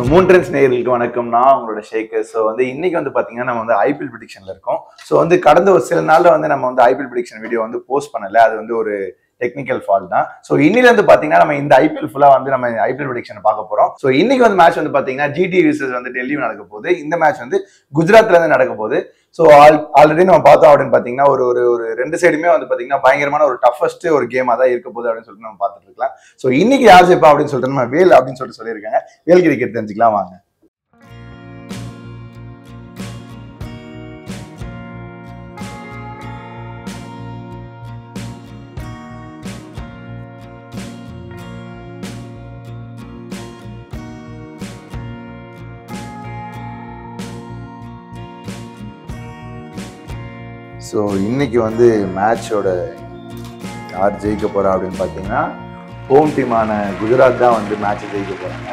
Moon trends நேயர்களுக்கு வணக்கம் நான் உங்களோட ஷேக்கர் ஸோ வந்து இன்னைக்கு வந்து பாத்தீங்கன்னா நம்ம வந்து ஐபிஎல் ப்ரிடிக்ஷன்ல இருக்கோம் ஸோ வந்து கடந்த ஒரு சில நாள்ல வந்து நம்ம வந்து ஐபிஎல் ப்ரிடிக்ஷன் வீடியோ வந்து போஸ்ட் பண்ணல அது வந்து ஒரு டெக்னிக்கல் ஃபால்ட் தான் ஸோ இன்னில இருந்து பாத்தீங்கன்னா நம்ம இந்த ஐபிஎல் ஃபுல்லா வந்து நம்ம ஐபிஎல் ப்ரிடிக்ஷன் பார்க்க போறோம் ஸோ இன்னைக்கு வந்து மேட்ச் வந்து பாத்தீங்கன்னா ஜிடி விசஸ் வந்து டெல்லியும் நடக்க போகுது இந்த மேட்ச் வந்து குஜராத்ல இருந்து நடக்க போகுது ஸோ ஆல் ஆல்ரெடி நம்ம பார்த்தோம் அப்படின்னு பாத்தீங்கன்னா ஒரு ஒரு ஒரு ரெண்டு சைடுமே வந்து பாத்தீங்கன்னா பயங்கரமான ஒரு டஃபஸ்ட் ஒரு கேமா தான் இருக்க போகுது அப்படின்னு சொல்லிட்டு நம்ம பார்த்துட்டு இருக்கலாம் ஸோ இன்னைக்கு யார் ஜெயிப்பா அப்படின்னு சொல்லிட்டு நம்ம வேல் அப்படின்னு சொல்லிட்டு சொல்லியிருக்காங்க வேல் கிரிக்கெட் தெரிஞ்சுக்கலாம் வாங்க ஸோ இன்னைக்கு வந்து மேட்சோட யார் ஜெயிக்க போறா அப்படின்னு பார்த்தீங்கன்னா ஹோம் டீமான குஜராத் தான் வந்து மேட்ச் ஜெயிக்க போறாங்க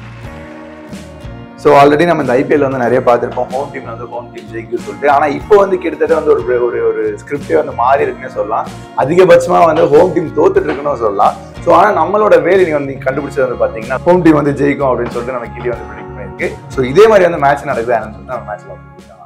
ஸோ ஆல்ரெடி நம்ம இந்த ஐபிஎல் வந்து நிறைய பார்த்துருப்போம் ஹோம் டீம் வந்து ஹோம் டீம் ஜெயிக்கும் சொல்லிட்டு ஆனால் இப்போ வந்து கிட்டத்தட்ட வந்து ஒரு ஒரு ஒரு ஸ்கிரிப்டே வந்து மாறி இருக்குன்னு சொல்லலாம் அதிகபட்சமாக வந்து ஹோம் டீம் தோத்துட்டு இருக்குன்னு சொல்லலாம் ஸோ ஆனால் நம்மளோட வேலை நீங்க வந்து கண்டுபிடிச்சது வந்து பார்த்தீங்கன்னா ஹோம் டீம் வந்து ஜெயிக்கும் அப்படின்னு சொல்லிட்டு நம்ம கிளி வந்து ப்ரிடிக் பண்ணியிருக்கு ஸோ இதே மாதிரி வந்து மேட்ச் நடக்குது என்னன்னு சொல்லிட்டு நம்ம மேட்ச்ல